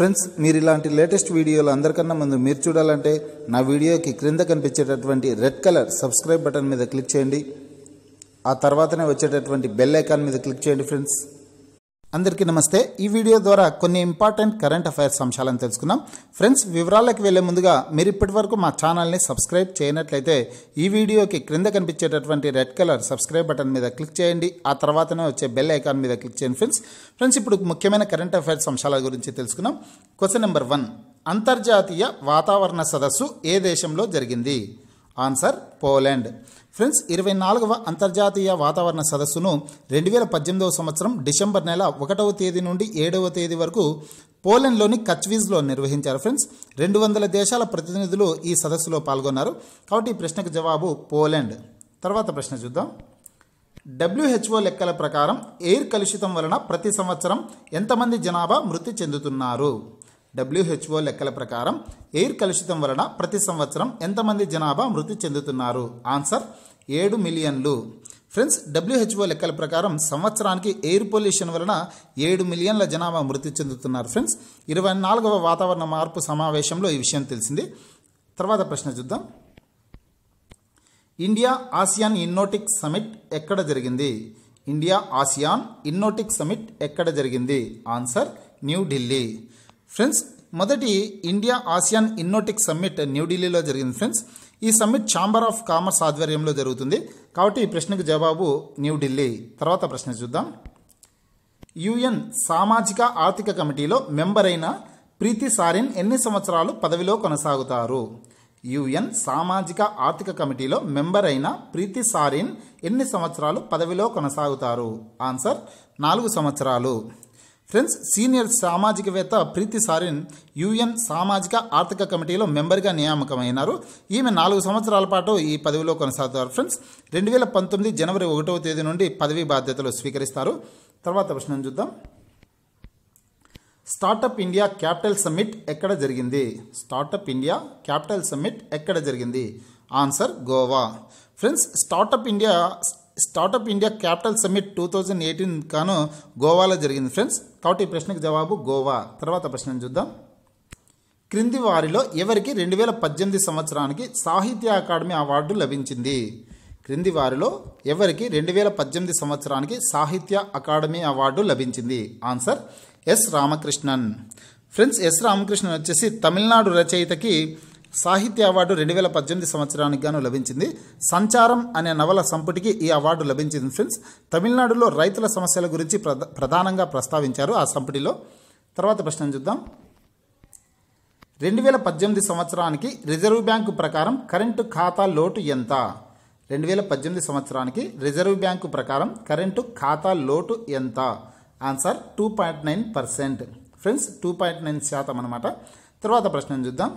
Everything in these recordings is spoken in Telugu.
ఫ్రెండ్స్ మీరు ఇలాంటి లేటెస్ట్ వీడియోలు అందరికన్నా ముందు మీరు చూడాలంటే నా వీడియోకి క్రింద కనిపించేటటువంటి రెడ్ కలర్ సబ్స్క్రైబ్ బటన్ మీద క్లిక్ చేయండి ఆ తర్వాతనే వచ్చేటటువంటి బెల్ ఐకాన్ మీద క్లిక్ చేయండి ఫ్రెండ్స్ అందరికీ నమస్తే ఈ వీడియో ద్వారా కొన్ని ఇంపార్టెంట్ కరెంట్ అఫైర్స్ అంశాలను తెలుసుకుందాం ఫ్రెండ్స్ వివరాలకు వెళ్లే ముందుగా మీరు ఇప్పటివరకు మా ఛానల్ని సబ్స్క్రైబ్ చేయనట్లయితే ఈ వీడియోకి క్రింద కనిపించేటటువంటి రెడ్ కలర్ సబ్స్క్రైబ్ బటన్ మీద క్లిక్ చేయండి ఆ తర్వాతనే వచ్చే బెల్ ఐకాన్ మీద క్లిక్ చేయండి ఫ్రెండ్స్ ఫ్రెండ్స్ ఇప్పుడు ముఖ్యమైన కరెంట్ అఫైర్స్ అంశాల గురించి తెలుసుకుందాం క్వశ్చన్ నెంబర్ వన్ అంతర్జాతీయ వాతావరణ సదస్సు ఏ దేశంలో జరిగింది ఆన్సర్ పోలాండ్ ఫ్రెండ్స్ ఇరవై నాలుగవ అంతర్జాతీయ వాతావరణ సదస్సును రెండు వేల పద్దెనిమిదవ సంవత్సరం డిసెంబర్ నెల ఒకటవ తేదీ నుండి ఏడవ తేదీ వరకు పోలాండ్లోని కచ్వీజ్లో నిర్వహించారు ఫ్రెండ్స్ రెండు వందల దేశాల ప్రతినిధులు ఈ సదస్సులో పాల్గొన్నారు కాబట్టి ఈ ప్రశ్నకు జవాబు పోలాండ్ తర్వాత ప్రశ్న చూద్దాం డబ్ల్యూహెచ్ఓ లెక్కల ప్రకారం ఎయిర్ కలుషితం వలన ప్రతి సంవత్సరం ఎంతమంది జనాభా మృతి చెందుతున్నారు డబ్ల్యూహెచ్ఓ లెక్కల ప్రకారం ఎయిర్ కలుషితం వలన ప్రతి సంవత్సరం ఎంతమంది జనాభా మృతి చెందుతున్నారు ఆన్సర్ ఏడు మిలియన్లు ఫ్రెండ్స్ డబ్ల్యూహెచ్ఓ లెక్కల ప్రకారం సంవత్సరానికి ఎయిర్ పొల్యూషన్ వలన ఏడు మిలియన్ల జనాభా మృతి చెందుతున్నారు ఫ్రెండ్స్ ఇరవై నాలుగవ వాతావరణ మార్పు సమావేశంలో ఈ విషయం తెలిసింది తర్వాత ప్రశ్న చూద్దాం ఇండియా ఆసియాన్ ఇన్నోటిక్ సమిట్ ఎక్కడ జరిగింది ఇండియా ఆసియాన్ ఇన్నోటిక్ సమిట్ ఎక్కడ జరిగింది ఆన్సర్ న్యూఢిల్లీ ఫ్రెండ్స్ మొదటి ఇండియా ఆసియాన్ ఇన్నోటిక్ సమ్మిట్ న్యూఢిల్లీలో జరిగింది ఫ్రెండ్స్ ఈ సమ్మిట్ ఛాంబర్ ఆఫ్ కామర్స్ ఆధ్వర్యంలో జరుగుతుంది కాబట్టి ఈ ప్రశ్నకు జవాబు న్యూఢిల్లీ తర్వాత ప్రశ్న చూద్దాం యుఎన్ సామాజిక ఆర్థిక కమిటీలో మెంబర్ అయిన ప్రీతి సారిన్ ఎన్ని సంవత్సరాలు పదవిలో కొనసాగుతారు యుఎన్ సామాజిక ఆర్థిక కమిటీలో మెంబర్ అయిన ప్రీతి సారిన్ ఎన్ని సంవత్సరాలు పదవిలో కొనసాగుతారు ఆన్సర్ నాలుగు సంవత్సరాలు ఫ్రెండ్స్ సీనియర్ సామాజికవేత్త ప్రీతి సారిన్ యుఎన్ సామాజిక ఆర్థిక కమిటీలో మెంబర్గా నియామకమైనారు ఈమె నాలుగు సంవత్సరాల పాటు ఈ పదవిలో కొనసాగుతారు ఫ్రెండ్స్ రెండు వేల పంతొమ్మిది జనవరి ఒకటవ తేదీ నుండి పదవీ బాధ్యతలు స్వీకరిస్తారు తర్వాత ప్రశ్న చూద్దాం స్టార్టప్ ఇండియా క్యాపిటల్ సమ్మిట్ ఎక్కడ జరిగింది స్టార్టప్ ఇండియా క్యాపిటల్ సమ్మిట్ ఎక్కడ జరిగింది answer Goa friends startup India startup India capital summit two thousand eighteen కాను గోవాలో జరిగింది ఫ్రెండ్స్ కాబట్టి ఈ ప్రశ్నకు జవాబు గోవా తర్వాత ప్రశ్న చూద్దాం క్రింది వారిలో ఎవరికి రెండు వేల పద్దెనిమిది సంవత్సరానికి సాహిత్య అకాడమీ అవార్డు లభించింది క్రింది వారిలో ఎవరికి రెండు వేల పద్దెనిమిది సంవత్సరానికి సాహిత్య అకాడమీ అవార్డు లభించింది answer S Ramakrishnan friends S Ramakrishnan వచ్చేసి తమిళనాడు రచయితకి సాహిత్య అవార్డు రెండు వేల పద్దెనిమిది సంవత్సరానికి గాను లభించింది సంచారం అనే నవల సంపుటికి ఈ అవార్డు లభించింది ఫ్రెండ్స్ తమిళనాడులో రైతుల సమస్యల గురించి ప్రధ ప్రధానంగా ప్రస్తావించారు ఆ సంపుటిలో తర్వాత ప్రశ్న చూద్దాం రెండు వేల పద్దెనిమిది సంవత్సరానికి రిజర్వ్ బ్యాంకు ప్రకారం కరెంటు ఖాతా లోటు ఎంత రెండు వేల పద్దెనిమిది సంవత్సరానికి రిజర్వ్ బ్యాంకు ప్రకారం కరెంటు ఖాతా లోటు ఎంత answer two point nine percent friends two point nine శాతం అనమాట తర్వాత ప్రశ్న చూద్దాం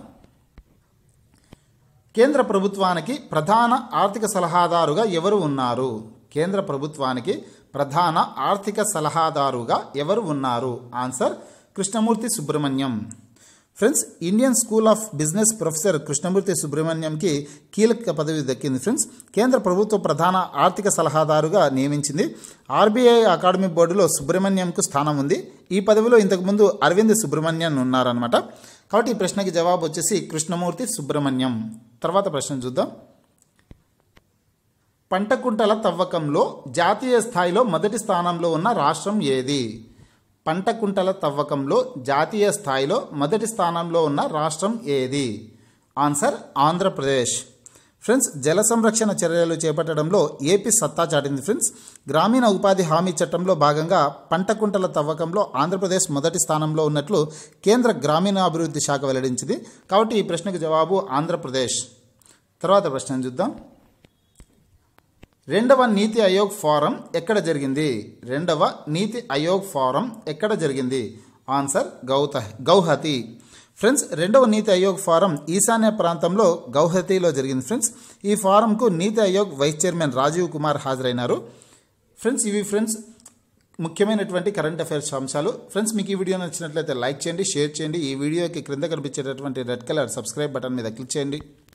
కేంద్ర ప్రభుత్వానికి ప్రధాన ఆర్థిక సలహాదారుగా ఎవరు ఉన్నారు కేంద్ర ప్రభుత్వానికి ప్రధాన ఆర్థిక సలహాదారుగా ఎవరు ఉన్నారు answer Krishnamurthy Subramanian friends Indian school of business professor Krishnamurthy సుబ్రహ్మణ్యంకి కీలక పదవి దక్కింది ఫ్రెండ్స్ కేంద్ర ప్రభుత్వ ప్రధాన ఆర్థిక సలహాదారుగా నియమించింది ఆర్బీఐ అకాడమీ బోర్డులో సుబ్రహ్మణ్యంకు స్థానం ఉంది ఈ పదవిలో ఇంతకుముందు అరవింద్ సుబ్రహ్మణ్యన్ ఉన్నారనమాట కాబట్టి ఈ ప్రశ్నకి జవాబు వచ్చేసి కృష్ణమూర్తి సుబ్రహ్మణ్యం తర్వాత ప్రశ్న చూద్దాం పంట కుంటల తవ్వకంలో జాతీయ స్థాయిలో మొదటి స్థానంలో ఉన్న రాష్ట్రం ఏది పంట కుంటల తవ్వకంలో జాతీయ స్థాయిలో మొదటి స్థానంలో ఉన్న రాష్ట్రం ఏది ఆన్సర్ ఆంధ్రప్రదేశ్ ఫ్రెండ్స్ జల సంరక్షణ చర్యలు చేపట్టడంలో ఏపీ సత్తా చాటింది ఫ్రెండ్స్ గ్రామీణ ఉపాధి హామీ చట్టంలో భాగంగా పంట కుంటల తవ్వకంలో ఆంధ్రప్రదేశ్ మొదటి స్థానంలో ఉన్నట్లు కేంద్ర గ్రామీణాభివృద్ధి శాఖ వెల్లడించింది కాబట్టి ఈ ప్రశ్నకు జవాబు ఆంధ్రప్రదేశ్ తర్వాత ప్రశ్న చూద్దాం రెండవ నీతి ఆయోగ్ ఫోరం ఎక్కడ జరిగింది రెండవ నీతి ఆయోగ్ ఫోరం ఎక్కడ జరిగింది ఆన్సర్ గౌత గౌహతి ఫ్రెండ్స్ రెండవ నీతి ఆయోగ్ ఫారం ఈశాన్య ప్రాంతంలో గౌహతిలో జరిగింది ఫ్రెండ్స్ ఈ ఫారంకు నీతి ఆయోగ్ వైస్ చైర్మన్ రాజీవ్ కుమార్ హాజరైనారు ఫ్రెండ్స్ ఇవి ఫ్రెండ్స్ ముఖ్యమైనటువంటి కరెంట్ అఫైర్స్ అంశాలు ఫ్రెండ్స్ మీకు ఈ వీడియో నచ్చినట్లయితే లైక్ చేయండి షేర్ చేయండి ఈ వీడియోకి క్రింద కనిపించేటటువంటి రెడ్ కలర్ సబ్స్క్రైబ్ బటన్ మీద క్లిక్ చేయండి